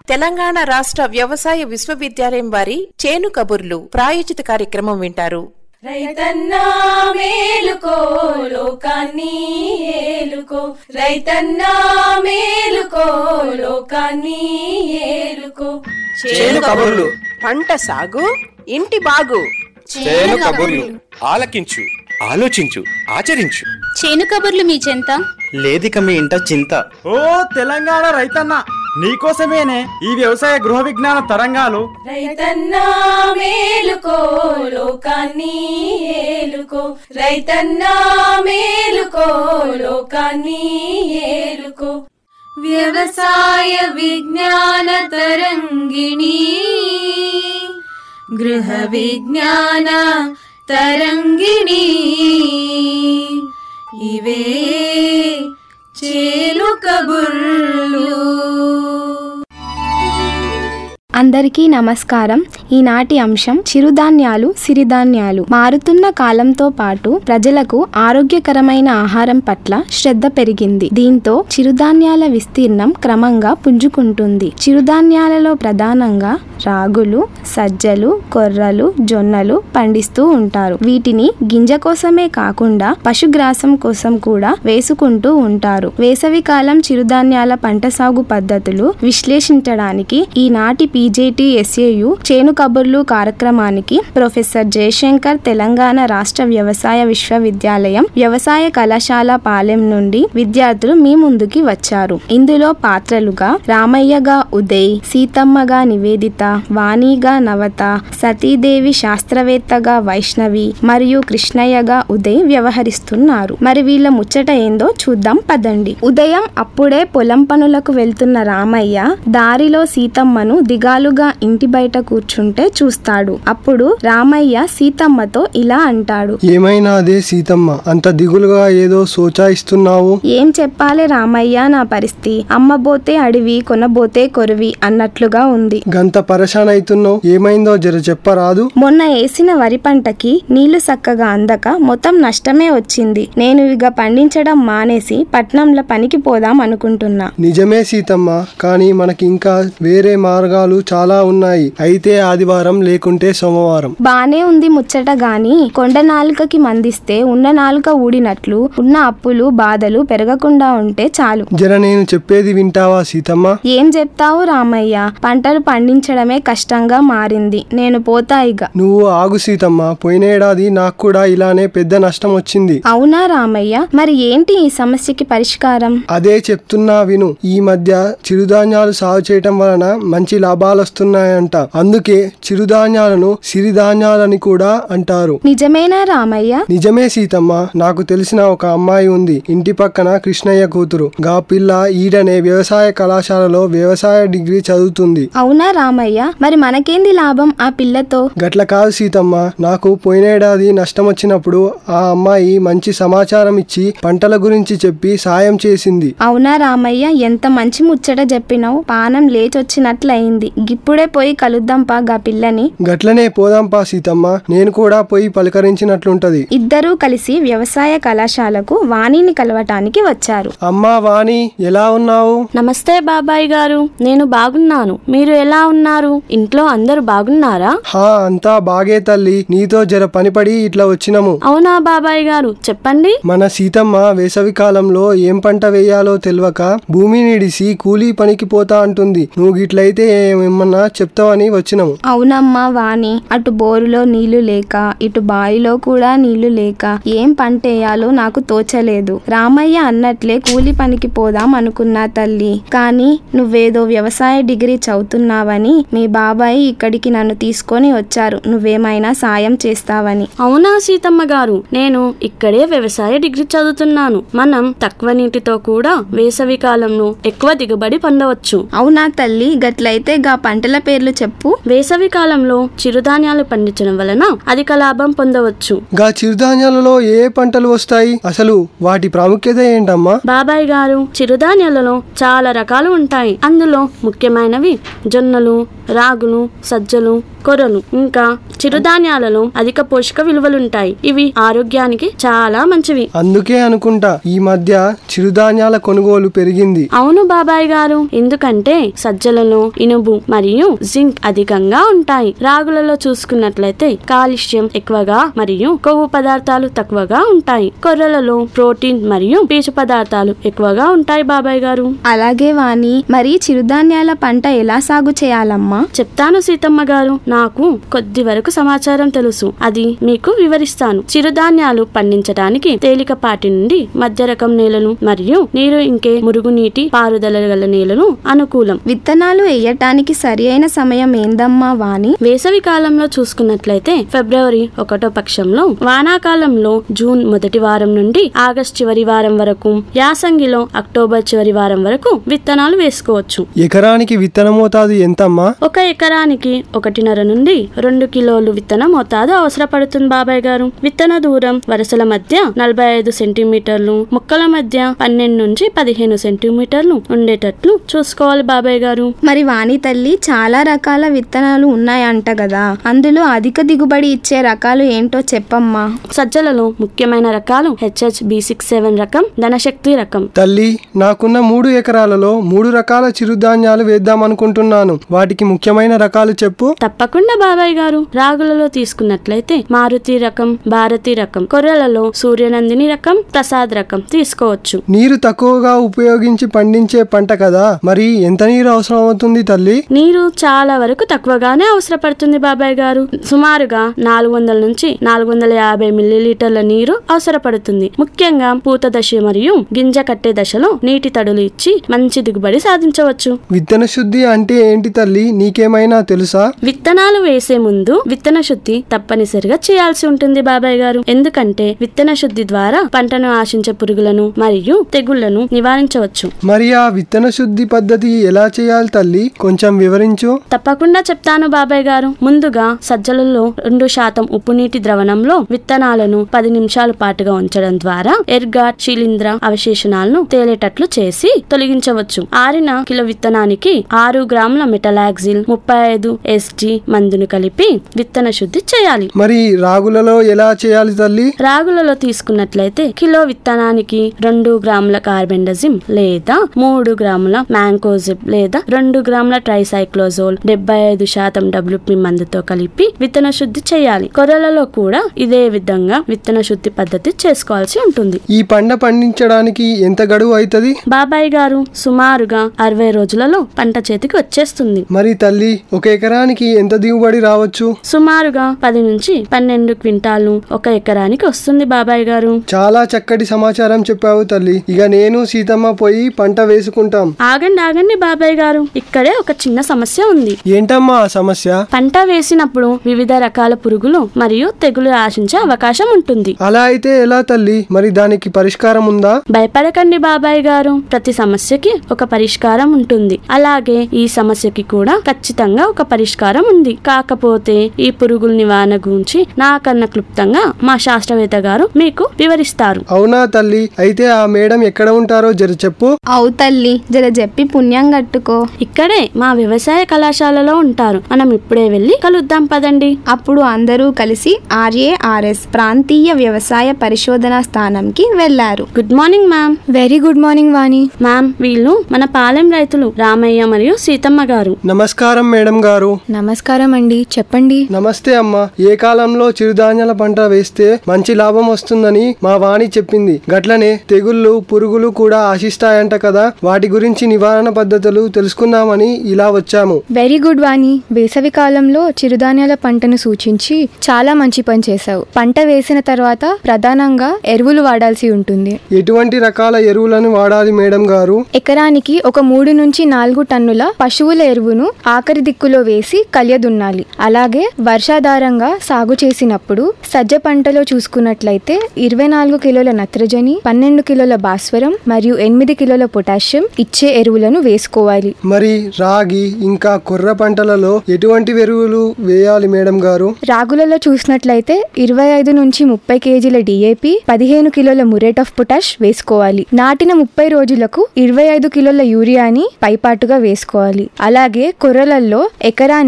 తెలంగాణ రాష్ట్ర వ్యవసాయ విశ్వవిద్యాలయం వారి చేను కబుర్లు ప్రాయోజిత కార్యక్రమం వింటారు రైతన్నా మేలుకో లోకాన్ని ఏలుకో రైతన్నా మేలుకో లోకాన్ని ఏలుకో చేను కబుర్లు పంట సాగు ఇంటి బాగు చేను కబుర్లు ఆలకించు ఆలోచించు ఆచరించు చేను కబుర్లు మీ చెంత లేదిక మీ ఇంట చింత ఓ తెలంగాణ రైతన్న నీకోసమేనే ఈ వ్యవసాయ గృహ విజ్ఞాన తరంగాలు రైతన్నా మేలుకో లోకాన్ని ఏలుకో రైతన్నా మేలుకో లోకాన్ని ఏలుకో వ్యవసాయ విజ్ఞాన తరంగిణి గృహ విజ్ఞాన తరంగిణి ఇవే చేలు కబుర్లు అందరికీ నమస్కారం ఈనాటి అంశం చిరుధాన్యాలు సిరిధాన్యాలు మారుతున్న కాలంతో పాటు ప్రజలకు ఆరోగ్యకరమైన ఆహారం పట్ల శ్రద్ధ పెరిగింది దీంతో చిరుధాన్యాల విస్తీర్ణం క్రమంగా పుంజుకుంటుంది చిరుధాన్యాలలో ప్రధానంగా రాగులు సజ్జలు కొర్రలు జొన్నలు పండిస్తూ ఉంటారు వీటిని గింజ కోసమే కాకుండా పశుగ్రాసం కోసం కూడా వేసుకుంటూ ఉంటారు వేసవికాలం చిరుధాన్యాల పంట సాగు పద్ధతులు విశ్లేషించడానికి ఈనాటి పీజేటీ ఎస్ఏయు చేను కబుర్లు కార్యక్రమానికి ప్రొఫెసర్ జయశంకర్ తెలంగాణ రాష్ట్ర వ్యవసాయ విశ్వవిద్యాలయం వ్యవసాయ కళాశాల పాలెం నుండి విద్యార్థులు మీ ముందుకి వచ్చారు ఇందులో పాత్రలుగా రామయ్యగా ఉదయ్ సీతమ్మగా నివేదిత వాణిగా నవత సతీదేవి శాస్త్రవేత్తగా వైష్ణవి మరియు కృష్ణయ్యగా ఉదయ్ వ్యవహరిస్తున్నారు మరి వీళ్ళ ముచ్చట ఏందో చూద్దాం పదండి ఉదయం అప్పుడే పొలం పనులకు వెళ్తున్న రామయ్య దారిలో సీతమ్మను దిగాలుగా ఇంటి బయట కూర్చుంటే చూస్తాడు అప్పుడు రామయ్య సీతమ్మతో ఇలా అంటాడు ఏమైనా అదే సీతమ్మ అంత దిగులుగా ఏదో సోచాయిస్తున్నావు ఏం చెప్పాలి రామయ్య నా పరిస్థితి అమ్మబోతే అడివి కొనబోతే కొరివి అన్నట్లుగా ఉంది గంత పరేషాన్ అవుతున్నావు ఏమైందో జర చెప్పరాదు మొన్న వేసిన వరి పంటకి నీళ్లు చక్కగా అందక మొత్తం నష్టమే వచ్చింది నేను ఇక పండించడం మానేసి పట్నంలో పనికి పోదాం అనుకుంటున్నా నిజమే సీతమ్మ కానీ మనకి ఇంకా వేరే మార్గాలు చాలా ఉన్నాయి అయితే ఆదివారం లేకుంటే సోమవారం బానే ఉంది ముచ్చట గాని కొండ నాలుకకి మందిస్తే ఉన్న నాలుక ఊడినట్లు ఉన్న అప్పులు బాధలు పెరగకుండా ఉంటే చాలు జర నేను చెప్పేది వింటావా సీతమ్మ ఏం చెప్తావు రామయ్య పంటలు పండించడమే కష్టంగా మారింది నేను పోతా ఇక నువ్వు ఆగు సీతమ్మ పోయినేడాది నాకు కూడా ఇలానే పెద్ద నష్టం వచ్చింది అవునా రామయ్య మరి ఏంటి ఈ సమస్యకి పరిష్కారం అదే చెప్తున్నా విను ఈ మధ్య చిరుధాన్యాలు సాగు చేయటం వలన మంచి లాభాలు వస్తున్నాయంట అందుకే చిరుధాన్యాలను సిరిధాన్యాలని కూడా అంటారు నిజమేనా రామయ్య నిజమే సీతమ్మ నాకు తెలిసిన ఒక అమ్మాయి ఉంది ఇంటి పక్కన కృష్ణయ్య కూతురు గా పిల్ల ఈడనే వ్యవసాయ కళాశాలలో వ్యవసాయ డిగ్రీ చదువుతుంది అవునా రామయ్య మరి మనకేంది లాభం ఆ పిల్లతో గట్ల కాదు సీతమ్మ నాకు పోయినేడాది నష్టం వచ్చినప్పుడు ఆ అమ్మాయి మంచి సమాచారం ఇచ్చి పంటల గురించి చెప్పి సాయం చేసింది అవునా రామయ్య ఎంత మంచి ముచ్చట చెప్పినావు పానం లేచొచ్చినట్లయింది గిప్పుడే పోయి కలుద్దాంపా గా పిల్లని గట్లనే పోదాంపా సీతమ్మ నేను కూడా పోయి పలకరించినట్లుంటది ఇద్దరూ కలిసి వ్యవసాయ కళాశాలకు వాణిని కలవటానికి వచ్చారు అమ్మా వాణి ఎలా ఉన్నావు నమస్తే బాబాయ్ గారు నేను బాగున్నాను మీరు ఎలా ఉన్నారు ఇంట్లో అందరూ బాగున్నారా హా అంతా బాగే తల్లి నీతో జర పనిపడి ఇట్లా వచ్చినము అవునా బాబాయ్ గారు చెప్పండి మన సీతమ్మ వేసవి కాలంలో ఏం పంట వేయాలో తెలియక భూమిని ఇడిసి కూలీ పనికి పోతా అంటుంది నువ్వు గిట్లయితే ఏమన్నా చెప్తావని వచ్చినాము అవునమ్మా వాణి అటు బోరులో నీళ్లు లేక ఇటు బావిలో కూడా నీళ్లు లేక ఏం పంట వేయాలో నాకు తోచలేదు రామయ్య అన్నట్లే కూలి పనికి పోదాం అనుకున్నా తల్లి కానీ నువ్వేదో వ్యవసాయ డిగ్రీ చదువుతున్నావని మీ బాబాయ్ ఇక్కడికి నన్ను తీసుకొని వచ్చారు నువ్వేమైనా సాయం చేస్తావని అవునా సీతమ్మ గారు నేను ఇక్కడే వ్యవసాయ డిగ్రీ చదువుతున్నాను మనం తక్కువ నీటితో కూడా వేసవి కాలంలో ఎక్కువ దిగుబడి పొందవచ్చు అవునా తల్లి గట్లయితే గా పంటల పేర్లు చెప్పు వేసవి కాలంలో చిరుధాన్యాలు పండించడం వలన అధిక లాభం పొందవచ్చు గా చిరుధాన్యాలలో ఏ పంటలు వస్తాయి అసలు వాటి ప్రాముఖ్యత ఏంటమ్మా బాబాయ్ గారు చిరుధాన్యాలలో చాలా రకాలు ఉంటాయి అందులో ముఖ్యమైనవి జొన్నలు రాగులు సజ్జలు కొర్రలు ఇంకా చిరుధాన్యాలలో అధిక పోషక విలువలుంటాయి ఇవి ఆరోగ్యానికి చాలా మంచివి అందుకే అనుకుంటా ఈ మధ్య చిరుధాన్యాల కొనుగోలు పెరిగింది అవును బాబాయ్ గారు ఎందుకంటే సజ్జలలో ఇనుము మరియు జింక్ అధికంగా ఉంటాయి రాగులలో చూసుకున్నట్లయితే కాల్షియం ఎక్కువగా మరియు కొవ్వు పదార్థాలు తక్కువగా ఉంటాయి కొర్రలలో ప్రోటీన్ మరియు పీచు పదార్థాలు ఎక్కువగా ఉంటాయి బాబాయ్ గారు అలాగే వాణి మరి చిరుధాన్యాల పంట ఎలా సాగు చేయాలమ్మా చెప్తాను సీతమ్మ గారు నాకు కొద్ది వరకు సమాచారం తెలుసు అది మీకు వివరిస్తాను చిరుధాన్యాలు పండించడానికి తేలికపాటి నుండి మధ్య రకం నేలను మరియు నీరు ఇంకే మురుగునీటి పారుదల గల నేలను అనుకూలం విత్తనాలు వేయటానికి సరి అయిన సమయం ఏందమ్మా వాణి వేసవి కాలంలో చూసుకున్నట్లయితే ఫిబ్రవరి ఒకటో పక్షంలో వానాకాలంలో జూన్ మొదటి వారం నుండి ఆగస్ట్ చివరి వారం వరకు యాసంగిలో అక్టోబర్ చివరి వారం వరకు విత్తనాలు వేసుకోవచ్చు ఎకరానికి విత్తన మోతాదు ఎంతమ్మా ఒక ఎకరానికి ఒకటిన్నర నుండి రెండు కిలోలు విత్తన మోతాదు అవసరపడుతుంది బాబాయ్ గారు విత్తన దూరం వరుసల మధ్య నలభై ఐదు సెంటీమీటర్లు మొక్కల మధ్య పన్నెండు నుంచి పదిహేను సెంటీమీటర్లు ఉండేటట్లు చూసుకోవాలి బాబాయ్ గారు మరి వాణి తల్లి చాలా రకాల విత్తనాలు ఉన్నాయంట కదా అందులో అధిక దిగుబడి ఇచ్చే రకాలు ఏంటో చెప్పమ్మా సజ్జలలో ముఖ్యమైన రకాలు హెచ్హెచ్ బి సిక్స్ సెవెన్ రకం ధనశక్తి రకం తల్లి నాకున్న మూడు ఎకరాలలో మూడు రకాల చిరుధాన్యాలు వేద్దామనుకుంటున్నాను వాటికి ముఖ్యమైన రకాలు చెప్పు తప్పకుండా బాబాయ్ గారు రాగులలో తీసుకున్నట్లయితే మారుతి రకం భారతి రకం కొర్రలలో సూర్యనందిని రకం ప్రసాద్ రకం తీసుకోవచ్చు నీరు తక్కువగా ఉపయోగించి పండించే పంట కదా మరి ఎంత నీరు అవసరం అవుతుంది తల్లి నీరు చాలా వరకు తక్కువగానే అవసరపడుతుంది బాబాయ్ గారు సుమారుగా నాలుగు వందల నుంచి నాలుగు వందల యాభై మిల్లీలీటర్ల నీరు అవసరపడుతుంది ముఖ్యంగా పూత దశ మరియు గింజ కట్టే దశలో నీటి తడులు ఇచ్చి మంచి దిగుబడి సాధించవచ్చు విత్తన శుద్ధి అంటే ఏంటి తల్లి నీకేమైనా తెలుసా విత్తనాలు వేసే ముందు విత్తన శుద్ధి తప్పనిసరిగా చేయాల్సి ఉంటుంది బాబాయ్ గారు ఎందుకంటే విత్తన శుద్ధి ద్వారా పంటను ఆశించే పురుగులను మరియు తెగుళ్లను నివారించవచ్చు మరి ఆ విత్తన శుద్ధి పద్ధతి ఎలా చేయాలి తల్లి కొంచెం వివరించు తప్పకుండా చెప్తాను బాబాయ్ గారు ముందుగా సజ్జలలో రెండు శాతం ఉప్పు నీటి ద్రవణంలో విత్తనాలను పది నిమిషాల పాటుగా ఉంచడం ద్వారా ఎర్గాట్ శిలీంద్ర అవశేషణాలను తేలేటట్లు చేసి తొలగించవచ్చు ఆరిన కిలో విత్తనానికి ఆరు గ్రాముల మెటలాక్సిల్ ముప్పై ఐదు ఎస్జి మందును కలిపి విత్తన శుద్ధి చేయాలి మరి రాగులలో ఎలా చేయాలి తల్లి రాగులలో తీసుకున్నట్లయితే కిలో విత్తనానికి రెండు గ్రాముల కార్బెండజిమ్ లేదా మూడు గ్రాముల మ్యాంకోజిబ్ లేదా రెండు గ్రాముల ట్రైసైక్లోజోల్ డెబ్బై ఐదు శాతం డబ్ల్యూపి మందుతో కలిపి విత్తన శుద్ధి చేయాలి కొర్రలలో కూడా ఇదే విధంగా విత్తన శుద్ధి పద్ధతి చేసుకోవాల్సి ఉంటుంది ఈ పంట పండించడానికి ఎంత గడువు అవుతుంది బాబాయ్ గారు సుమారుగా అరవై రోజులలో పంట చేతికి వచ్చేస్తుంది మరి తల్లి ఒక ఎకరానికి ఎంత దిగుబడి రావచ్చు సుమారుగా పది నుంచి పన్నెండు క్వింటాలు ఒక ఎకరానికి వస్తుంది బాబాయ్ గారు చాలా చక్కటి సమాచారం చెప్పావు తల్లి ఇక నేను సీతమ్మ పోయి పంట వేసుకుంటాం ఆగండి ఆగండి బాబాయ్ గారు ఇక్కడే ఒక చిన్న సమస్య ఉంది ఏంటమ్మా ఆ సమస్య పంట వేసినప్పుడు వివిధ రకాల పురుగులు మరియు తెగులు ఆశించే అవకాశం ఉంటుంది అలా అయితే ఎలా తల్లి మరి దానికి పరిష్కారం ఉందా భయపడకండి బాబాయ్ గారు ప్రతి సమస్యకి ఒక పరిష్కారం ఉంటుంది అలాగే ఈ సమస్యకి కూడా ఖచ్చితంగా ఒక పరిష్కారం ఉంది కాకపోతే ఈ పురుగుల నివారణ గురించి నాకన్నా క్లుప్తంగా మా శాస్త్రవేత్త గారు మీకు వివరిస్తారు అవునా తల్లి అయితే ఆ మేడం ఎక్కడ ఉంటారో జర చెప్పు అవు తల్లి జర చెప్పి పుణ్యం కట్టుకో ఇక్కడే మా వ్యవసాయ కళాశాలలో ఉంటారు మనం ఇప్పుడే వెళ్ళి కలుద్దాం పదండి అప్పుడు అందరూ కలిసి ఆర్ఏఆర్ఎస్ ప్రాంతీయ వ్యవసాయ పరిశోధనా స్థానంకి వెళ్లారు good morning ma'am very good morning Vani ma'am వీళ్ళు మన పాలెం రైతులు రామయ్య మరియు సీతమ్మ గారు నమస్కారం మేడం గారు నమస్కారం అండి చెప్పండి నమస్తే అమ్మా ఏ కాలంలో చిరుధాన్యాల పంట వేస్తే మంచి లాభం వస్తుందని మా వాణి చెప్పింది గట్లనే తెగుళ్ళు పురుగులు కూడా ఆశిస్తాయంట కదా వాటి గురించి నివారణ పద్ధతులు తెలుసుకుందామని ఇలా వచ్చాము వెరీ గుడ్ వాణి వేసవి కాలంలో చిరుధాన్యాల పంటను సూచించి చాలా మంచి పని చేశావు పంట వేసిన తర్వాత ప్రధానంగా ఎరువులు వాడాల్సి ఉంటుంది ఎటువంటి రకాల ఎరువులను వాడాలి మేడం గారు ఎకరానికి ఒక మూడు నుంచి నాలుగు టన్నుల పశువుల ఎరువును ఆఖరి దిక్కులో వేసి కలియదున్నాలి అలాగే వర్షాధారంగా సాగు చేసినప్పుడు సజ్జ పంటలో చూసుకున్నట్లయితే ఇరవై నాలుగు కిలోల నత్రజని పన్నెండు కిలోల భాస్వరం మరియు ఎనిమిది కిలోల పొటాషియం ఇచ్చే ఎరువులను వేసుకోవాలి మరి రాగి ఇంకా కొర్ర పంటలలో ఎటువంటి ఎరువులు వేయాలి మేడం గారు రాగులలో చూసినట్లయితే ఇరవై ఐదు నుంచి ముప్పై కేజీల డిఏపి పదిహేను కిలోల మురేట్ ఆఫ్ పొటాష్ వేసుకోవాలి నాటిన ముప్పై రోజులకు ఇరవై ఐదు కిలోల యూరియాని పైపాటుగా వేసుకోవాలి అలాగే కొర్రలలో ఎకరానికి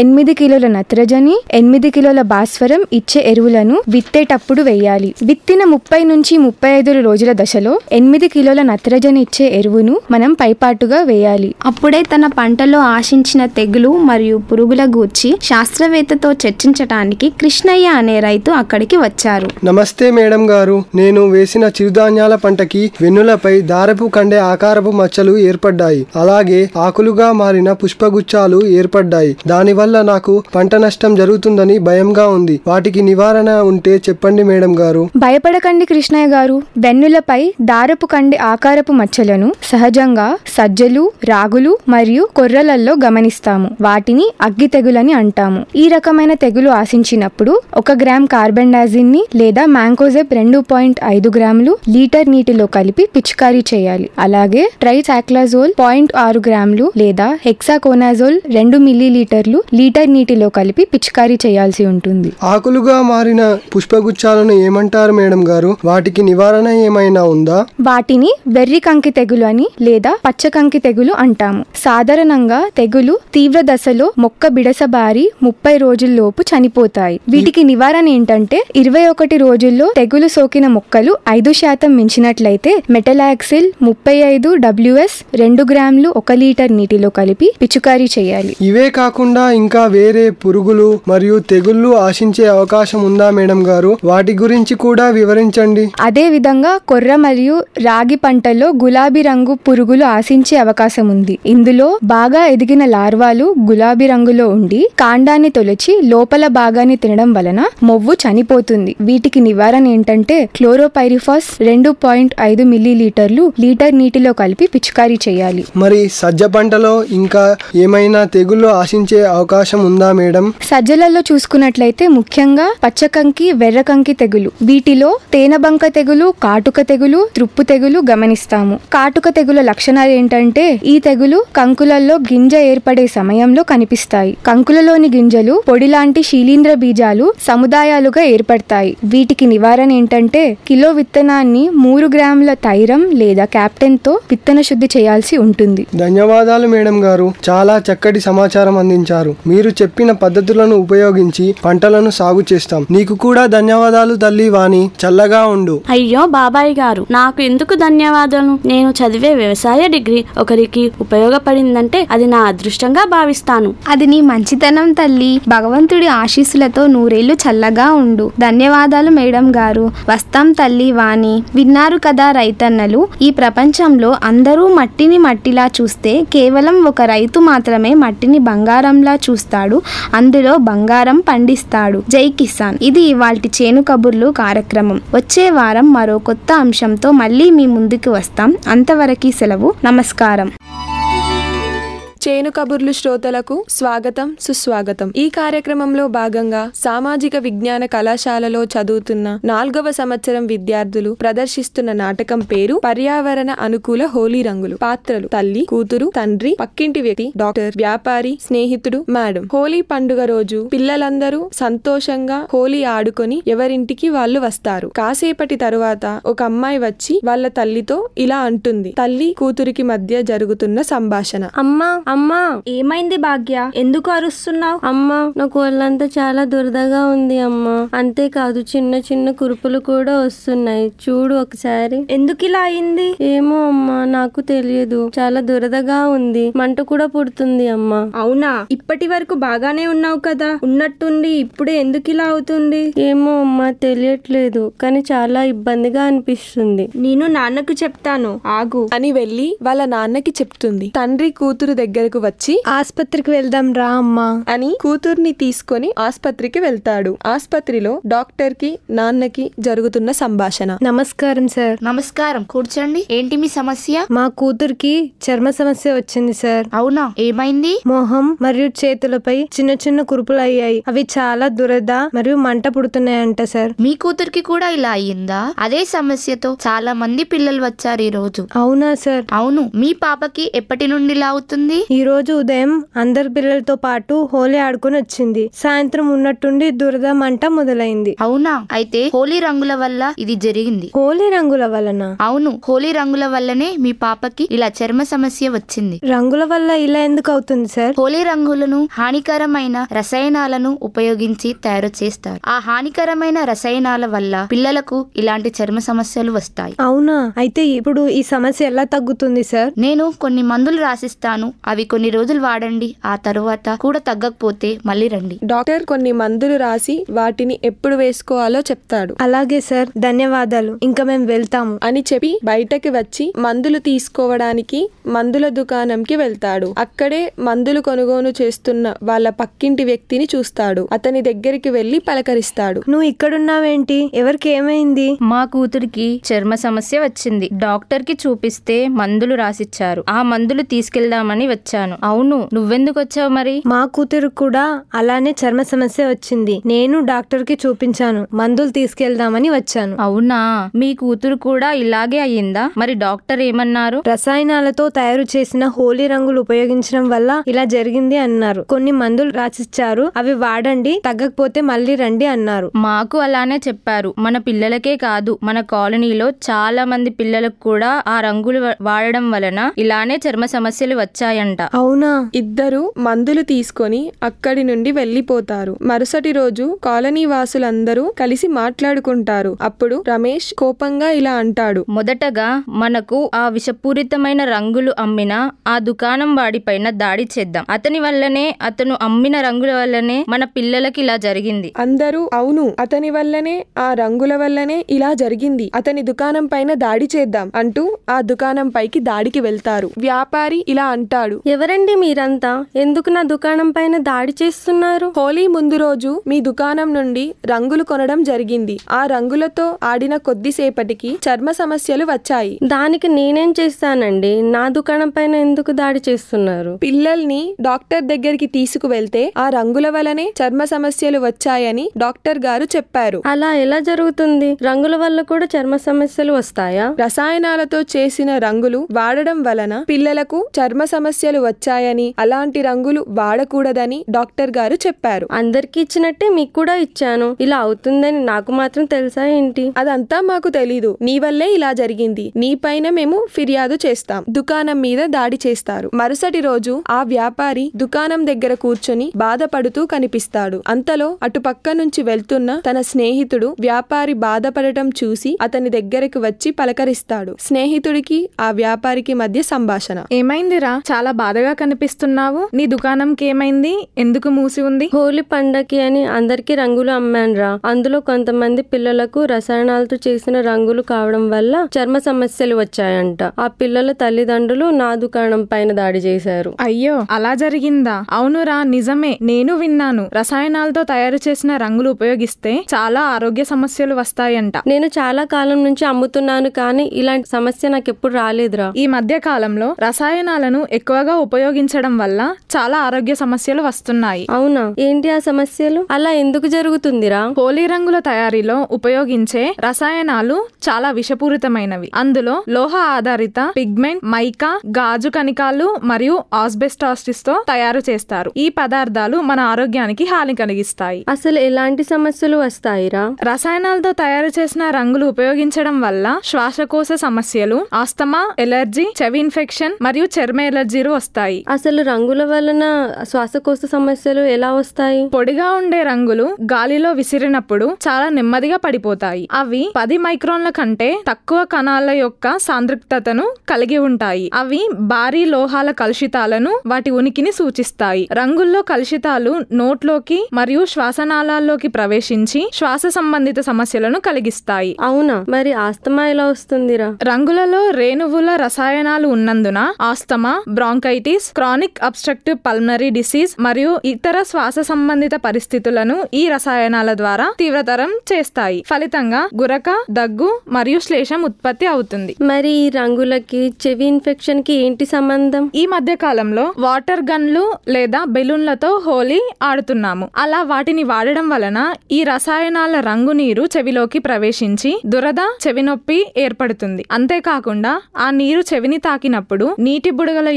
ఎనిమిది కిలోల నత్రజని ఎనిమిది కిలోల భాస్వరం ఇచ్చే ఎరువులను విత్తేటప్పుడు వేయాలి విత్తిన ముప్పై నుంచి ముప్పై ఐదు రోజుల దశలో ఎనిమిది కిలోల నత్రజని ఇచ్చే ఎరువును మనం పైపాటుగా వేయాలి అప్పుడే తన పంటలో ఆశించిన తెగులు మరియు పురుగుల గూర్చి శాస్త్రవేత్తతో చర్చించటానికి కృష్ణయ్య అనే రైతు అక్కడికి వచ్చారు నమస్తే మేడం గారు నేను వేసిన చిరుధాన్యాల పంటకి వెన్నులపై దారపు కండే ఆకారపు మచ్చలు ఏర్పడ్డాయి అలాగే ఆకులుగా మారిన పుష్పగుచ్చాలు ఏర్పడ్డాయి దానివల్ల నాకు పంట నష్టం జరుగుతుందని భయంగా ఉంది వాటికి నివారణ ఉంటే చెప్పండి మేడం గారు భయపడకండి కృష్ణయ్య గారు వెన్నులపై దారపు కండి ఆకారపు మచ్చలను సహజంగా సజ్జలు రాగులు మరియు కొర్రలల్లో గమనిస్తాము వాటిని అగ్గి తెగులని అంటాము ఈ రకమైన తెగులు ఆశించినప్పుడు ఒక గ్రామ్ కార్బెండాజిన్ ని లేదా మ్యాంకోజెబ్ రెండు పాయింట్ ఐదు గ్రాములు లీటర్ నీటిలో కలిపి పిచికారీ చేయాలి అలాగే ట్రైసాక్లాజోల్ పాయింట్ ఆరు గ్రాములు లేదా హెక్సాకోనాజోల్ రెండు మిల్లీ లీటర్లు లీటర్ నీటిలో కలిపి పిచికారీ చేయాల్సి ఉంటుంది ఆకులుగా మారిన పుష్పగుచ్చాలను ఏమంటారు మేడం గారు వాటికి నివారణ ఏమైనా ఉందా వాటిని వెర్రి కంకి తెగులు అని లేదా పచ్చ కంకి తెగులు అంటాము సాధారణంగా తెగులు తీవ్ర దశలో మొక్క బిడసబారి ముప్పై రోజుల్లోపు చనిపోతాయి వీటికి నివారణ ఏంటంటే ఇరవై ఒకటి రోజుల్లో తెగులు సోకిన మొక్కలు ఐదు శాతం మించినట్లయితే మెటలాక్సిల్ ముప్పై ఐదు డబ్ల్యూఎస్ రెండు గ్రాములు ఒక లీటర్ నీటిలో కలిపి పిచుకారీ చేయాలి ఇవే కాకుండా ఇంకా వేరే పురుగులు మరియు తెగుళ్ళు ఆశించే అవకాశం ఉందా మేడం గారు వాటి గురించి కూడా వివరించండి అదే విధంగా కొర్ర మరియు రాగి పంటల్లో గులాబీ రంగు పురుగులు ఆశించే అవకాశం ఉంది ఇందులో బాగా ఎదిగిన లార్వాలు గులాబీ రంగులో ఉండి కాండాన్ని తొలచి లోపల భాగాన్ని తినడం వలన మొవ్వు చనిపోతుంది వీటికి నివారణ ఏంటంటే క్లోరోపైరిఫాస్ రెండు పాయింట్ ఐదు మిల్లీ లీటర్లు లీటర్ నీటిలో కలిపి పిచికారీ చేయాలి మరి సజ్జ పంటలో ఇంకా ఏమైనా తెగుళ్ళు ఆశించే అవకాశం ఉందా మేడం సజ్జలలో చూసుకున్నట్లయితే ముఖ్యంగా పచ్చకంకి వెర్రకంకి తెగులు వీటిలో తేనెబంక తెగులు కాటుక తెగులు త్రుప్పు తెగులు గమనిస్తాము కాటుక తెగుల లక్షణాలు ఏంటంటే ఈ తెగులు కంకులలో గింజ ఏర్పడే సమయంలో కనిపిస్తాయి కంకులలోని గింజలు పొడి లాంటి శీలీంద్ర బీజాలు సముదాయాలుగా ఏర్పడతాయి వీటికి నివారణ ఏంటంటే కిలో విత్తనాన్ని మూడు గ్రాముల తైరం లేదా క్యాప్టెన్ తో విత్తన శుద్ధి చేయాల్సి ఉంటుంది ధన్యవాదాలు మేడం గారు చాలా చక్కటి సమాచారం అందించారు మీరు చెప్పిన పద్ధతులను ఉపయోగించి పంటలను సాగు చేస్తాం నీకు కూడా ధన్యవాదాలు తల్లి వాణి చల్లగా ఉండు అయ్యో బాబాయ్ గారు నాకు ఎందుకు ధన్యవాదాలు నేను చదివే వ్యవసాయ డిగ్రీ ఒకరికి ఉపయోగపడిందంటే అది నా అదృష్టంగా భావిస్తాను అది నీ మంచితనం తల్లి భగవంతుడి ఆశీస్సులతో నూరేళ్లు చల్లగా ఉండు ధన్యవాదాలు మేడం గారు వస్తాం తల్లి వాణి విన్నారు కదా రైతన్నలు ఈ ప్రపంచంలో అందరూ మట్టిని మట్టిలా చూస్తే కేవలం ఒక రైతు మాత్రమే మట్టిని బంగారంలా చూస్తాడు అందులో బంగారం పండిస్తాడు జై కిసాన్ ఇది ఇవాల్టి చేను కబుర్లు కార్యక్రమం వచ్చే వారం మరో కొత్త అంశంతో మళ్ళీ మీ ముందుకు వస్తాం అంతవరకు సెలవు నమస్కారం చేను కబుర్లు శ్రోతలకు స్వాగతం సుస్వాగతం ఈ కార్యక్రమంలో భాగంగా సామాజిక విజ్ఞాన కళాశాలలో చదువుతున్న నాలుగవ సంవత్సరం విద్యార్థులు ప్రదర్శిస్తున్న నాటకం పేరు పర్యావరణ అనుకూల హోలీ రంగులు పాత్రలు తల్లి కూతురు తండ్రి పక్కింటి వ్యక్తి డాక్టర్ వ్యాపారి స్నేహితుడు మేడం హోలీ పండుగ రోజు పిల్లలందరూ సంతోషంగా హోలీ ఆడుకొని ఎవరింటికి వాళ్ళు వస్తారు కాసేపటి తరువాత ఒక అమ్మాయి వచ్చి వాళ్ళ తల్లితో ఇలా అంటుంది తల్లి కూతురికి మధ్య జరుగుతున్న సంభాషణ అమ్మా అమ్మా ఏమైంది భాగ్య ఎందుకు అరుస్తున్నావు అమ్మా నాకు ఒళ్ళంతా చాలా దురదగా ఉంది అమ్మా అంతేకాదు చిన్న చిన్న కురుపులు కూడా వస్తున్నాయి చూడు ఒకసారి ఎందుకు ఇలా అయింది ఏమో అమ్మా నాకు తెలియదు చాలా దురదగా ఉంది మంట కూడా పుడుతుంది అమ్మా అవునా ఇప్పటి వరకు బాగానే ఉన్నావు కదా ఉన్నట్టుండి ఇప్పుడే ఎందుకు ఇలా అవుతుంది ఏమో అమ్మా తెలియట్లేదు కానీ చాలా ఇబ్బందిగా అనిపిస్తుంది నేను నాన్నకు చెప్తాను ఆగు అని వెళ్ళి వాళ్ళ నాన్నకి చెప్తుంది తండ్రి కూతురు దగ్గరకు వచ్చి ఆస్పత్రికి వెళ్దాం రా అమ్మా అని కూతుర్ని తీసుకొని ఆస్పత్రికి వెళ్తాడు ఆస్పత్రిలో డాక్టర్ కి నాన్నకి జరుగుతున్న సంభాషణ నమస్కారం సార్ నమస్కారం కూర్చోండి ఏంటి మీ సమస్య మా కూతురికి చర్మ సమస్య వచ్చింది సార్ అవునా ఏమైంది మొహం మరియు చేతులపై చిన్న చిన్న కురుపులు అయ్యాయి అవి చాలా దురద మరియు మంట పుడుతున్నాయంట సార్ మీ కూతురికి కూడా ఇలా అయ్యిందా అదే సమస్యతో చాలా మంది పిల్లలు వచ్చారు ఈ రోజు అవునా సార్ అవును మీ పాపకి ఎప్పటి నుండి ఇలా అవుతుంది ఈ రోజు ఉదయం అందరి పిల్లలతో పాటు హోలీ ఆడుకుని వచ్చింది సాయంత్రం ఉన్నట్టుండి దురద మంట మొదలైంది అవునా అయితే హోలీ రంగుల వల్ల ఇది జరిగింది హోలీ రంగుల వలన అవును హోలీ రంగుల వల్లనే మీ పాపకి ఇలా చర్మ సమస్య వచ్చింది రంగుల వల్ల ఇలా ఎందుకు అవుతుంది సార్ హోలీ రంగులను హానికరమైన రసాయనాలను ఉపయోగించి తయారు చేస్తారు ఆ హానికరమైన రసాయనాల వల్ల పిల్లలకు ఇలాంటి చర్మ సమస్యలు వస్తాయి అవునా అయితే ఇప్పుడు ఈ సమస్య ఎలా తగ్గుతుంది సార్ నేను కొన్ని మందులు రాసిస్తాను అవి కొన్ని రోజులు వాడండి ఆ తరువాత కూడా తగ్గకపోతే మళ్ళీ రండి డాక్టర్ కొన్ని మందులు రాసి వాటిని ఎప్పుడు వేసుకోవాలో చెప్తాడు అలాగే సార్ ధన్యవాదాలు ఇంకా మేము వెళ్తాము అని చెప్పి బయటకి వచ్చి మందులు తీసుకోవడానికి మందుల దుకాణంకి వెళ్తాడు అక్కడే మందులు కొనుగోలు చేస్తున్న వాళ్ళ పక్కింటి వ్యక్తిని చూస్తాడు అతని దగ్గరికి వెళ్లి పలకరిస్తాడు నువ్వు ఇక్కడున్నావేంటి ఎవరికి ఏమైంది మా కూతురికి చర్మ సమస్య వచ్చింది డాక్టర్ కి చూపిస్తే మందులు రాసిచ్చారు ఆ మందులు తీసుకెళ్దామని వచ్చాను అవును నువ్వెందుకు వచ్చావు మరి మా కూతురు కూడా అలానే చర్మ సమస్య వచ్చింది నేను డాక్టర్ కి చూపించాను మందులు తీసుకెళ్దామని వచ్చాను అవునా మీ కూతురు కూడా ఇలాగే అయ్యిందా మరి డాక్టర్ ఏమన్నారు రసాయనాలతో తయారు చేసిన హోలీ రంగులు ఉపయోగించడం వల్ల ఇలా జరిగింది అన్నారు కొన్ని మందులు రాసిచ్చారు అవి వాడండి తగ్గకపోతే మళ్ళీ రండి అన్నారు మాకు అలానే చెప్పారు మన పిల్లలకే కాదు మన కాలనీలో చాలా మంది పిల్లలకు కూడా ఆ రంగులు వ- వాడడం వలన ఇలానే చర్మ సమస్యలు వచ్చాయంట అవునా ఇద్దరు మందులు తీసుకొని అక్కడి నుండి వెళ్లిపోతారు మరుసటి రోజు కాలనీ వాసులందరూ కలిసి మాట్లాడుకుంటారు అప్పుడు రమేష్ కోపంగా ఇలా అంటాడు మొదటగా మనకు ఆ విషపూరితమైన రంగులు అమ్మిన ఆ దుకాణం వాడిపైన దాడి చేద్దాం అతని వల్లనే అతను అమ్మిన రంగుల వల్లనే మన పిల్లలకి ఇలా జరిగింది అందరూ అవును అతని వల్లనే ఆ రంగుల వల్లనే ఇలా జరిగింది అతని దుకాణం పైన దాడి చేద్దాం అంటూ ఆ దుకాణం పైకి దాడికి వెళ్తారు వ్యాపారి ఇలా అంటాడు ఎవరండి మీరంతా ఎందుకు నా దుకాణం పైన దాడి చేస్తున్నారు హోలీ ముందు రోజు మీ దుకాణం నుండి రంగులు కొనడం జరిగింది ఆ రంగులతో ఆడిన కొద్దిసేపటికి చర్మ సమస్యలు వచ్చాయి దానికి నేనేం చేస్తానండి నా దుకాణం పైన ఎందుకు దాడి చేస్తున్నారు పిల్లల్ని డాక్టర్ దగ్గరికి తీసుకువెళ్తే ఆ రంగుల వలనే చర్మ సమస్యలు వచ్చాయని డాక్టర్ గారు చెప్పారు అలా ఎలా జరుగుతుంది రంగుల వల్ల కూడా చర్మ సమస్యలు వస్తాయా రసాయనాలతో చేసిన రంగులు వాడడం వలన పిల్లలకు చర్మ సమస్యలు వచ్చాయని అలాంటి రంగులు వాడకూడదని డాక్టర్ గారు చెప్పారు అందరికి ఇచ్చినట్టే మీకు కూడా ఇచ్చాను ఇలా అవుతుందని నాకు మాత్రం తెలుసా ఏంటి అదంతా మాకు తెలీదు నీ వల్లే ఇలా జరిగింది నీ పైన మేము ఫిర్యాదు చేస్తాం దుకాణం మీద దాడి చేస్తారు మరుసటి రోజు ఆ వ్యాపారి దుకాణం దగ్గర కూర్చొని బాధపడుతూ కనిపిస్తాడు అంతలో అటు పక్క నుంచి వెళ్తున్న తన స్నేహితుడు వ్యాపారి బాధపడటం చూసి అతని దగ్గరకు వచ్చి పలకరిస్తాడు స్నేహితుడికి ఆ వ్యాపారికి మధ్య సంభాషణ ఏమైందిరా చాలా బాధగా కనిపిస్తున్నావు నీ దుకాణంకి ఏమైంది ఎందుకు మూసి ఉంది హోలీ పండగకి అని అందరికి రంగులు అమ్మానురా అందులో కొంతమంది పిల్లలకు రసాయనాలతో చేసిన రంగులు కావడం వల్ల చర్మ సమస్యలు వచ్చాయంట ఆ పిల్లల తల్లిదండ్రులు నా దుకాణం పైన దాడి చేశారు అయ్యో అలా జరిగిందా అవునురా నిజమే నేను విన్నాను రసాయనాలతో తయారు చేసిన రంగులు ఉపయోగిస్తే చాలా ఆరోగ్య సమస్యలు వస్తాయంట నేను చాలా కాలం నుంచి అమ్ముతున్నాను కానీ ఇలాంటి సమస్య నాకు ఎప్పుడు రాలేదురా ఈ మధ్య కాలంలో రసాయనాలను ఎక్కువగా ఉపయోగించడం వల్ల చాలా ఆరోగ్య సమస్యలు వస్తున్నాయి అవునా ఏంటి ఆ సమస్యలు అలా ఎందుకు జరుగుతుందిరా హోలీ రంగుల తయారీలో ఉపయోగించే రసాయనాలు చాలా విషపూరితమైనవి అందులో లోహ ఆధారిత పిగ్మెంట్ మైకా గాజు కణికాలు మరియు ఆస్బెస్టాసిస్ తో తయారు చేస్తారు ఈ పదార్థాలు మన ఆరోగ్యానికి హాని కలిగిస్తాయి అసలు ఎలాంటి సమస్యలు వస్తాయిరా రసాయనాలతో తయారు చేసిన రంగులు ఉపయోగించడం వల్ల శ్వాసకోశ సమస్యలు ఆస్తమా ఎలర్జీ చెవి ఇన్ఫెక్షన్ మరియు చర్మ ఎలర్జీలు వస్తాయి అసలు రంగుల వలన శ్వాసకోశ సమస్యలు ఎలా వస్తాయి పొడిగా ఉండే రంగులు గాలిలో విసిరినప్పుడు చాలా నెమ్మదిగా పడిపోతాయి అవి పది మైక్రాన్ల కంటే తక్కువ కణాల యొక్క సాంద్రతను కలిగి ఉంటాయి అవి భారీ లోహాల కలుషితాలను వాటి ఉనికిని సూచిస్తాయి రంగుల్లో కలుషితాలు నోట్లోకి మరియు శ్వాసనాళాల్లోకి ప్రవేశించి శ్వాస సంబంధిత సమస్యలను కలిగిస్తాయి అవునా మరి ఆస్తమా ఎలా వస్తుందిరా రంగులలో రేణువుల రసాయనాలు ఉన్నందున asthma bronchitis chronic obstructive pulmonary disease మరియు ఇతర శ్వాస సంబంధిత పరిస్థితులను ఈ రసాయనాల ద్వారా తీవ్రతరం చేస్తాయి ఫలితంగా గురక దగ్గు మరియు శ్లేషం ఉత్పత్తి అవుతుంది మరి ఈ రంగులకి చెవి ఇన్ఫెక్షన్ కి ఏంటి సంబంధం ఈ మధ్య కాలంలో వాటర్ గన్లు లేదా బెలూన్లతో హోలీ ఆడుతున్నాము అలా వాటిని వాడడం వలన ఈ రసాయనాల రంగు నీరు చెవిలోకి ప్రవేశించి దురద చెవి నొప్పి ఏర్పడుతుంది అంతేకాకుండా ఆ నీరు చెవిని తాకినప్పుడు నీటి బుడగల యొక్క ప్రభావం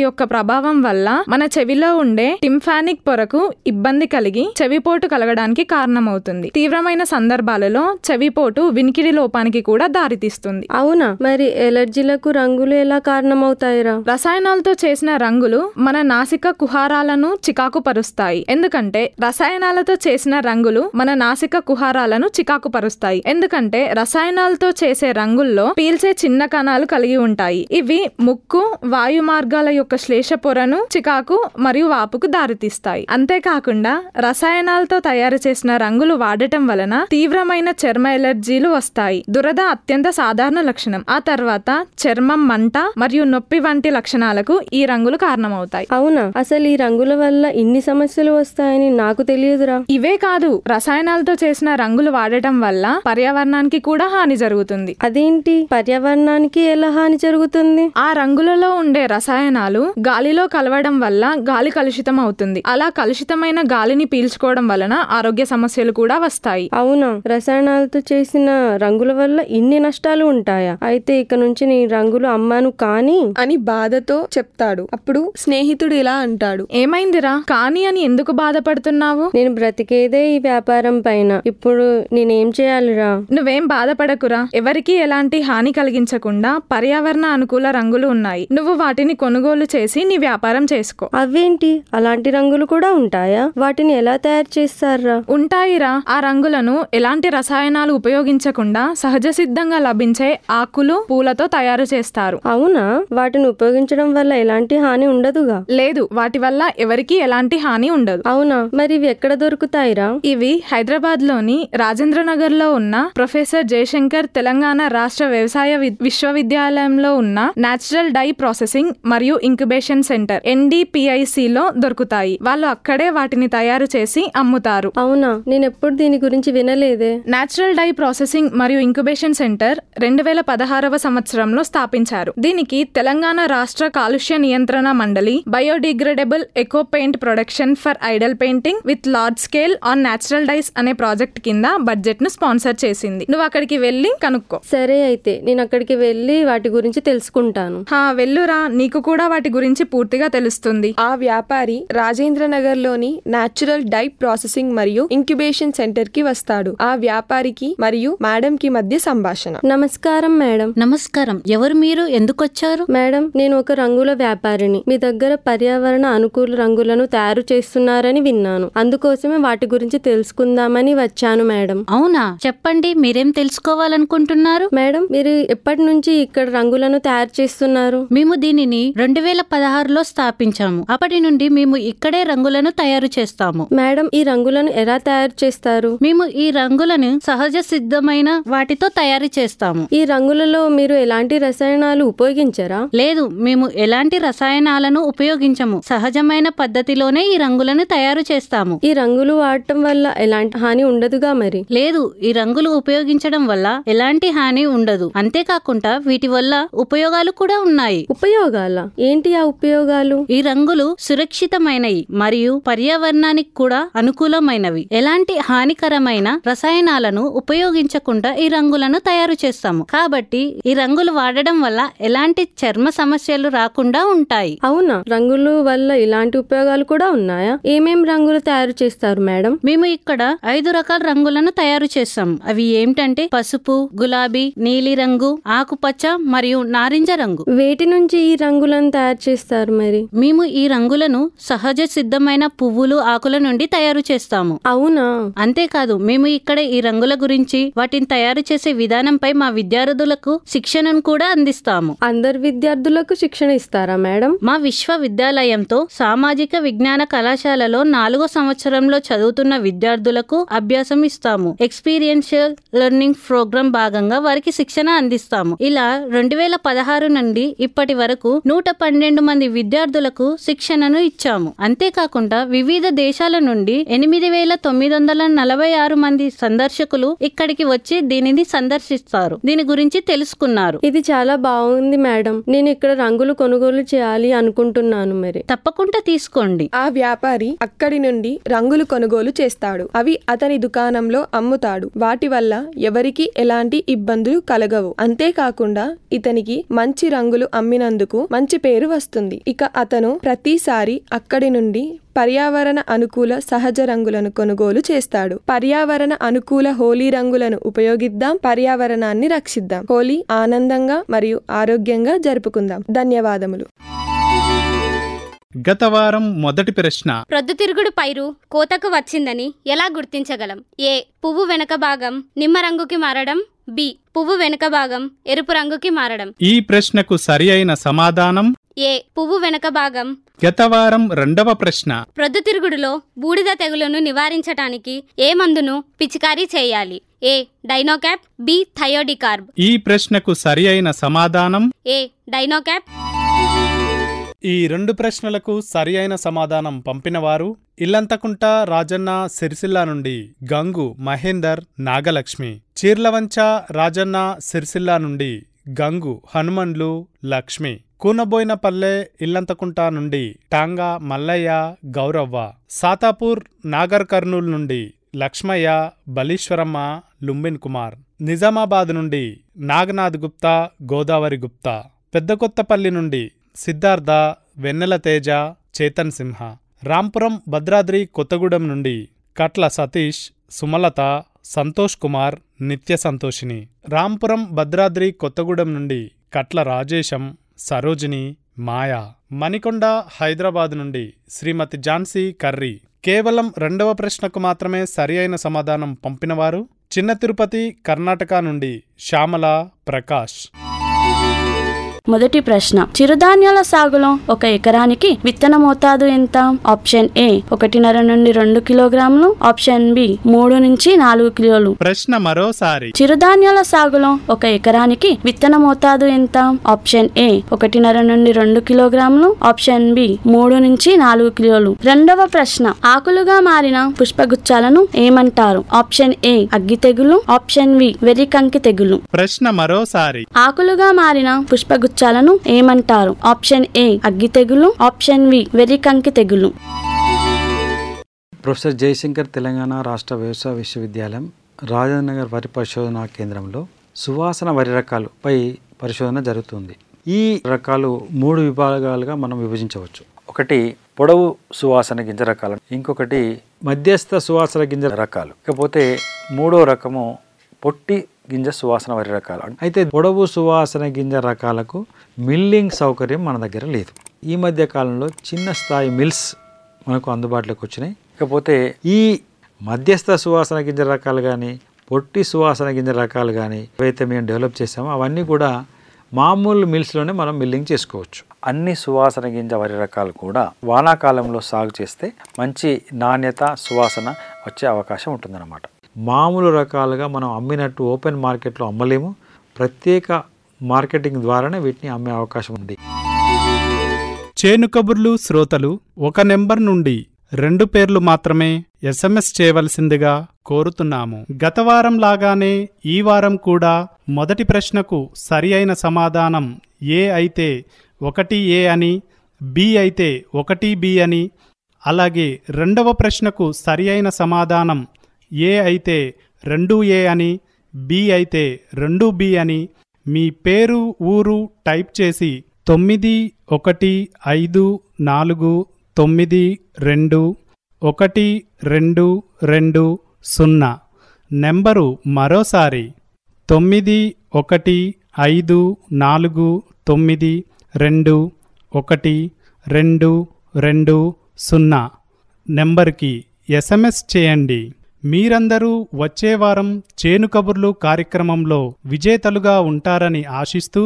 ప్రభావం వల్ల మన చెవిలో ఉండే టింఫానిక్ పొరకు ఇబ్బంది కలిగి చెవిపోటు కలగడానికి కారణమవుతుంది తీవ్రమైన సందర్భాలలో చెవిపోటు వినికిడి లోపానికి కూడా దారితీస్తుంది అవునా మరి ఎలర్జీలకు రంగులు ఎలా కారణమవుతాయిరా రసాయనాలతో చేసిన రంగులు మన నాసిక కుహారాలను చికాకు పరుస్తాయి ఎందుకంటే రసాయనాలతో చేసిన రంగులు మన నాసిక కుహారాలను చికాకు పరుస్తాయి ఎందుకంటే రసాయనాలతో చేసే రంగుల్లో పీల్చే చిన్న కణాలు కలిగి ఉంటాయి ఇవి ముక్కు వాయు మార్గాల యొక్క శ్లేష పొరను చికాకు మరియు వాపుకు దారితీస్తాయి అంతేకాకుండా రసాయనాలతో తయారు చేసిన రంగులు వాడటం వలన తీవ్రమైన చర్మ ఎలర్జీలు వస్తాయి దురద అత్యంత సాధారణ లక్షణం ఆ తర్వాత చర్మం మంట మరియు నొప్పి వంటి లక్షణాలకు ఈ రంగులు కారణమవుతాయి అవునా అసలు ఈ రంగుల వల్ల ఇన్ని సమస్యలు వస్తాయని నాకు తెలియదురా ఇవే కాదు రసాయనాలతో చేసిన రంగులు వాడటం వల్ల పర్యావరణానికి కూడా హాని జరుగుతుంది అదేంటి పర్యావరణానికి ఎలా హాని జరుగుతుంది ఆ రంగులలో ఉండే రసాయనాలు గాలిలో కలవడం వల్ల గాలి కలుషితం అవుతుంది అలా కలుషితమైన గాలిని పీల్చుకోవడం వలన ఆరోగ్య సమస్యలు కూడా వస్తాయి అవునా రసాయనాలతో చేసిన రంగుల వల్ల ఇన్ని నష్టాలు ఉంటాయా అయితే ఇక నుంచి నీ రంగులు అమ్మాను కానీ అని బాధతో చెప్తాడు అప్పుడు స్నేహితుడు ఇలా అంటాడు ఏమైందిరా కానీ అని ఎందుకు బాధపడుతున్నావు నేను బ్రతికేదే ఈ వ్యాపారం పైన ఇప్పుడు నేనేం చేయాలిరా నువ్వేం బాధపడకురా ఎవరికి ఎలాంటి హాని కలిగించకుండా పర్యావరణ అనుకూల రంగులు ఉన్నాయి నువ్వు వాటిని కొనుగోలు చేసి నీ వ్యాపారం చేసుకో అవేంటి అలాంటి రంగులు కూడా ఉంటాయా వాటిని ఎలా తయారు చేస్తారా ఉంటాయిరా ఆ రంగులను ఎలాంటి రసాయనాలు ఉపయోగించకుండా సహజ సిద్ధంగా లభించే ఆకులు పూలతో తయారు చేస్తారు అవునా వాటిని ఉపయోగించడం వల్ల ఎలాంటి హాని ఉండదుగా లేదు వాటి వల్ల ఎవరికి ఎలాంటి హాని ఉండదు అవునా మరి ఇవి ఎక్కడ దొరుకుతాయిరా ఇవి హైదరాబాద్ లోని రాజేంద్ర నగర్ లో ఉన్న ప్రొఫెసర్ జయశంకర్ తెలంగాణ రాష్ట్ర వ్యవసాయ వి- విశ్వవిద్యాలయంలో ఉన్న నేచురల్ డై ప్రాసెసింగ్ మరియు ఇంక్యుబేషన్ సెంటర్ ఎన్డిపిఐసి లో దొరుకుతాయి వాళ్ళు అక్కడే వాటిని తయారు చేసి అమ్ముతారు అవునా నేను ఎప్పుడు దీని గురించి వినలేదే నేచురల్ డై ప్రాసెసింగ్ మరియు ఇంక్యుబేషన్ సెంటర్ రెండు వేల పదహారవ సంవత్సరంలో స్థాపించారు దీనికి తెలంగాణ రాష్ట్ర కాలుష్య నియంత్రణ మండలి biodegradable eco paint production for idol painting with large scale on natural dyes అనే ప్రాజెక్ట్ కింద బడ్జెట్ ను స్పాన్సర్ చేసింది నువ్వు అక్కడికి వెళ్ళి కనుక్కో సరే అయితే నేను అక్కడికి వెళ్ళి వాటి గురించి తెలుసుకుంటాను హా వెళ్ళురా నీకు కూడా వాటి గురించి పూర్తిగా తెలుస్తుంది ఆ వ్యాపారి రాజేంద్ర నగర్ లోని నాచురల్ డై ప్రాసెసింగ్ మరియు ఇంక్యుబేషన్ సెంటర్ కి వస్తాడు ఆ వ్యాపారికి మరియు మేడం కి మధ్య సంభాషణ నమస్కారం మేడం నమస్కారం ఎవరు మీరు ఎందుకు వచ్చారు మేడం నేను ఒక రంగుల వ్యాపారిని మీ దగ్గర పర్యావరణ అనుకూల రంగులను తయారు చేస్తున్నారని విన్నాను అందుకోసమే వాటి గురించి తెలుసుకుందామని వచ్చాను మేడం అవునా చెప్పండి మీరేం తెలుసుకోవాలనుకుంటున్నారు మేడం మీరు ఎప్పటి నుంచి ఇక్కడ రంగులను తయారు చేస్తున్నారు మేము దీనిని రెండు వేల పదహారులో స్థాపించాము అప్పటి నుండి మేము ఇక్కడే రంగులను తయారు చేస్తాము మేడం ఈ రంగులను ఎలా తయారు చేస్తారు మేము ఈ రంగులను సహజ సిద్ధమైన వాటితో తయారు చేస్తాము ఈ రంగులలో మీరు ఎలాంటి రసాయనాలు ఉపయోగించరా లేదు మేము ఎలాంటి రసాయనాలను ఉపయోగించము సహజమైన పద్ధతిలోనే ఈ రంగులను తయారు చేస్తాము ఈ రంగులు వాడటం వల్ల ఎలాంటి హాని ఉండదుగా మరి లేదు ఈ రంగులు ఉపయోగించడం వల్ల ఎలాంటి హాని ఉండదు అంతేకాకుండా వీటి వల్ల ఉపయోగాలు కూడా ఉన్నాయి ఉపయోగాల ఏంటి ఆ ఉపయోగాలు ఈ రంగులు సురక్షితమైనవి మరియు పర్యావరణానికి కూడా అనుకూలమైనవి ఎలాంటి హానికరమైన రసాయనాలను ఉపయోగించకుండా ఈ రంగులను తయారు చేస్తాము కాబట్టి ఈ రంగులు వాడడం వల్ల ఎలాంటి చర్మ సమస్యలు రాకుండా ఉంటాయి అవునా రంగులు వల్ల ఇలాంటి ఉపయోగాలు కూడా ఉన్నాయా ఏమేం రంగులు తయారు చేస్తారు మేడం మేము ఇక్కడ ఐదు రకాల రంగులను తయారు చేస్తాం అవి ఏమిటంటే పసుపు గులాబీ నీలి రంగు ఆకుపచ్చ మరియు నారింజ రంగు వేటి నుంచి ఈ రంగులను తయారు చేస్తారు మరి మేము ఈ రంగులను సహజ సిద్ధమైన పువ్వులు ఆకుల నుండి తయారు చేస్తాము అవునా అంతేకాదు మేము ఇక్కడ ఈ రంగుల గురించి వాటిని తయారు చేసే విధానంపై మా విద్యార్థులకు శిక్షణను కూడా అందిస్తాము అందరు విద్యార్థులకు శిక్షణ ఇస్తారా మేడం మా విశ్వవిద్యాలయంతో సామాజిక విజ్ఞాన కళాశాలలో నాలుగో సంవత్సరంలో చదువుతున్న విద్యార్థులకు అభ్యాసం ఇస్తాము ఎక్స్పీరియన్షియల్ లెర్నింగ్ ప్రోగ్రాం భాగంగా వారికి శిక్షణ అందిస్తాము ఇలా రెండు వేల పదహారు నుండి ఇప్పటి వరకు నూట పన్నెండు మంది విద్యార్థులకు శిక్షణను ఇచ్చాము అంతేకాకుండా వివిధ దేశాల నుండి ఎనిమిది వేల తొమ్మిది వందల నలభై ఆరు మంది సందర్శకులు ఇక్కడికి వచ్చి దీనిని సందర్శిస్తారు దీని గురించి తెలుసుకున్నారు ఇది చాలా బాగుంది మేడం నేను ఇక్కడ రంగులు కొనుగోలు చేయాలి అనుకుంటున్నాను మరి తప్పకుండా తీసుకోండి ఆ వ్యాపారి అక్కడి నుండి రంగులు కొనుగోలు చేస్తాడు అవి అతని దుకాణంలో అమ్ముతాడు వాటి వల్ల ఎవరికి ఎలాంటి ఇబ్బందులు కలగవు అంతేకాకుండా ఇతనికి మంచి రంగులు అమ్మినందుకు మంచి పేరు వస్తుంది తెలుస్తోంది ఇక అతను ప్రతిసారి అక్కడి నుండి పర్యావరణ అనుకూల సహజ రంగులను కొనుగోలు చేస్తాడు పర్యావరణ అనుకూల హోలీ రంగులను ఉపయోగిద్దాం పర్యావరణాన్ని రక్షిద్దాం హోలీ ఆనందంగా మరియు ఆరోగ్యంగా జరుపుకుందాం ధన్యవాదములు గత వారం మొదటి ప్రశ్న ప్రొద్దుతిరుగుడు పైరు కోతకు వచ్చిందని ఎలా గుర్తించగలం ఏ పువ్వు వెనక భాగం నిమ్మ రంగుకి మారడం బి పువ్వు వెనక భాగం ఎరుపు రంగుకి మారడం ఈ ప్రశ్నకు సరి అయిన సమాధానం ఏ పువ్వు వెనక భాగం గత వారం రెండవ ప్రశ్న ప్రొద్దుతిరుగుడులో బూడిద తెగులును నివారించటానికి ఏ మందును పిచికారీ చేయాలి ఏ డైనోక్యాప్ బి థయోడికార్బ్ ఈ ప్రశ్నకు సరి అయిన సమాధానం ఏ డైనోక్యాప్ ఈ రెండు ప్రశ్నలకు సరి అయిన సమాధానం పంపినవారు ఇల్లంతకుంట రాజన్న సిరిసిల్ల నుండి గంగు మహేందర్ నాగలక్ష్మి చీర్లవంచ రాజన్న సిరిసిల్ల నుండి గంగు హనుమన్లు లక్ష్మి కూనబోయినపల్లె ఇల్లంతకుంట నుండి టాంగా మల్లయ్య గౌరవ్వ సాతాపూర్ నాగర్ కర్నూల్ నుండి లక్ష్మయ్య బలీశ్వరమ్మ లుంబిన్ కుమార్ నిజామాబాద్ నుండి నాగనాథ్ గుప్తా గోదావరి గుప్తా పెద్దకొత్తపల్లి నుండి సిద్ధార్థ వెన్నెల తేజ చేతన్ సింహ రాంపురం భద్రాద్రి కొత్తగూడెం నుండి కట్ల సతీష్ సుమలత సంతోష్ కుమార్ నిత్య సంతోషిని రాంపురం భద్రాద్రి కొత్తగూడెం నుండి కట్ల రాజేశం సరోజిని మాయా మణికొండ హైదరాబాద్ నుండి శ్రీమతి ఝాన్సీ కర్రీ కేవలం రెండవ ప్రశ్నకు మాత్రమే సరి అయిన సమాధానం పంపినవారు చిన్న తిరుపతి కర్ణాటక నుండి శ్యామల ప్రకాష్ మొదటి ప్రశ్న చిరుధాన్యాల సాగులో ఒక ఎకరానికి విత్తన మోతాదు ఎంత ఆప్షన్ ఏ ఒకటిన్నర నుండి రెండు కిలోగ్రాములు ఆప్షన్ బి మూడు నుంచి నాలుగు కిలోలు ప్రశ్న మరోసారి చిరుధాన్యాల సాగులో ఒక ఎకరానికి విత్తన మోతాదు ఎంత ఆప్షన్ ఏ ఒకటిన్నర నుండి రెండు కిలోగ్రాములు ఆప్షన్ బి మూడు నుంచి నాలుగు కిలోలు రెండవ ప్రశ్న ఆకులుగా మారిన పుష్పగుచ్చాలను ఏమంటారు ఆప్షన్ ఏ అగ్గి తెగులు ఆప్షన్ బి వెర్రికంకి తెగులు ప్రశ్న మరోసారి ఆకులుగా మారిన పుష్పగుచ్చాలను ఏమంటారు ఆప్షన్ ఏ అగ్గి తెగులు ఆప్షన్ వి వెర్రికంకి తెగులు ప్రొఫెసర్ జయశంకర్ తెలంగాణ రాష్ట్ర వ్యవసాయ విశ్వవిద్యాలయం రాజేంద్ర నగర్ వరి పరిశోధనా కేంద్రంలో సువాసన వరి రకాలపై పరిశోధన జరుగుతుంది ఈ రకాలు మూడు విభాగాలుగా మనం విభజించవచ్చు ఒకటి పొడవు సువాసన గింజ రకాలు ఇంకొకటి మధ్యస్థ సువాసన గింజ రకాలు ఇకపోతే మూడో రకము పొట్టి గింజ సువాసన వరి రకాలు అయితే పొడవు సువాసన గింజ రకాలకు మిల్లింగ్ సౌకర్యం మన దగ్గర లేదు ఈ మధ్య కాలంలో చిన్న స్థాయి మిల్స్ మనకు అందుబాటులోకి వచ్చినాయి ఇకపోతే ఈ మధ్యస్థ సువాసన గింజ రకాలు కానీ పొట్టి సువాసన గింజ రకాలు కానీ ఏవైతే మేము డెవలప్ చేసామో అవన్నీ కూడా మామూలు మిల్స్లోనే మనం మిల్లింగ్ చేసుకోవచ్చు అన్ని సువాసన గింజ వరి రకాలు కూడా వానాకాలంలో సాగు చేస్తే మంచి నాణ్యత సువాసన వచ్చే అవకాశం ఉంటుందన్నమాట మామూలు రకాలుగా మనం అమ్మినట్టు ఓపెన్ మార్కెట్లో అమ్మలేము ప్రత్యేక మార్కెటింగ్ ద్వారానే వీటిని అమ్మే అవకాశం ఉంది చేను కబుర్లు శ్రోతలు ఒక నెంబర్ నుండి రెండు పేర్లు మాత్రమే ఎస్ఎంఎస్ చేయవలసిందిగా కోరుతున్నాము గత వారం లాగానే ఈ వారం కూడా మొదటి ప్రశ్నకు సరి అయిన సమాధానం ఏ అయితే ఒకటి ఏ అని బి అయితే ఒకటి బి అని అలాగే రెండవ ప్రశ్నకు సరి అయిన సమాధానం ఏ అయితే రెండు ఏ అని బి అయితే రెండు బి అని మీ పేరు ఊరు టైప్ చేసి తొమ్మిది ఒకటి ఐదు నాలుగు తొమ్మిది రెండు ఒకటి రెండు రెండు సున్నా నెంబరు మరోసారి తొమ్మిది ఒకటి ఐదు నాలుగు తొమ్మిది రెండు ఒకటి రెండు రెండు సున్నా నెంబర్కి ఎస్ఎంఎస్ చేయండి మీరందరూ వచ్చే వారం చేను కబుర్లు కార్యక్రమంలో విజేతలుగా ఉంటారని ఆశిస్తూ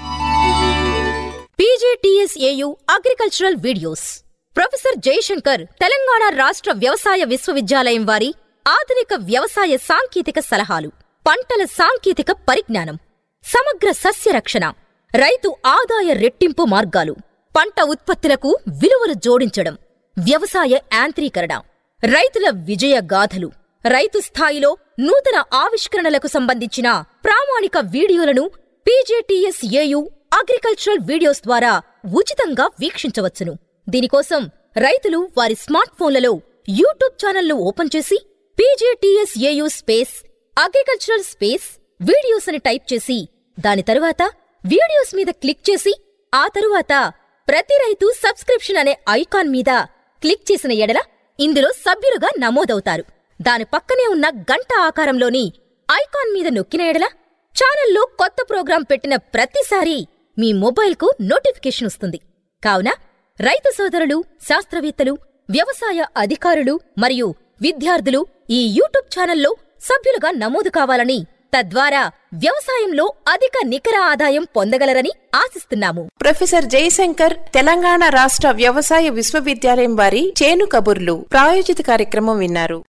PGTSAU agricultural videos professor Jayashankar Telangana రాష్ట్ర వ్యవసాయ విశ్వవిద్యాలయం వారి ఆధునిక వ్యవసాయ సాంకేతిక సలహాలు పంటల సాంకేతిక పరిజ్ఞానం సమగ్ర సస్య రక్షణ రైతు ఆదాయ రెట్టింపు మార్గాలు పంట ఉత్పత్తులకు విలువలు జోడించడం వ్యవసాయ యాంత్రీకరణ రైతుల విజయ గాథలు రైతు స్థాయిలో నూతన ఆవిష్కరణలకు సంబంధించిన ప్రామాణిక వీడియోలను పీజేటీఎస్ఏయు అగ్రికల్చరల్ వీడియోస్ ద్వారా ఉచితంగా వీక్షించవచ్చును దీనికోసం రైతులు వారి స్మార్ట్ ఫోన్లలో యూట్యూబ్ ఛానల్ను ఓపెన్ చేసి PJTSAU space agricultural space videos అని టైప్ చేసి దాని తరువాత వీడియోస్ మీద క్లిక్ చేసి ఆ తరువాత ప్రతి రైతు సబ్స్క్రిప్షన్ అనే ఐకాన్ మీద క్లిక్ చేసిన ఎడల ఇందులో సభ్యులుగా నమోదవుతారు దాని పక్కనే ఉన్న గంట ఆకారంలోని ఐకాన్ మీద నొక్కిన ఎడల ఛానల్లో కొత్త ప్రోగ్రాం పెట్టిన ప్రతిసారి మీ మొబైల్కు నోటిఫికేషన్ వస్తుంది కావున రైతు సోదరులు శాస్త్రవేత్తలు వ్యవసాయ అధికారులు మరియు విద్యార్థులు ఈ యూట్యూబ్ ఛానల్లో సభ్యులుగా నమోదు కావాలని తద్వారా వ్యవసాయంలో అధిక నికర ఆదాయం పొందగలరని ఆశిస్తున్నాము ప్రొఫెసర్ జయశంకర్ తెలంగాణ రాష్ట్ర వ్యవసాయ విశ్వవిద్యాలయం వారి చేను కబుర్లు ప్రాయోజిత కార్యక్రమం విన్నారు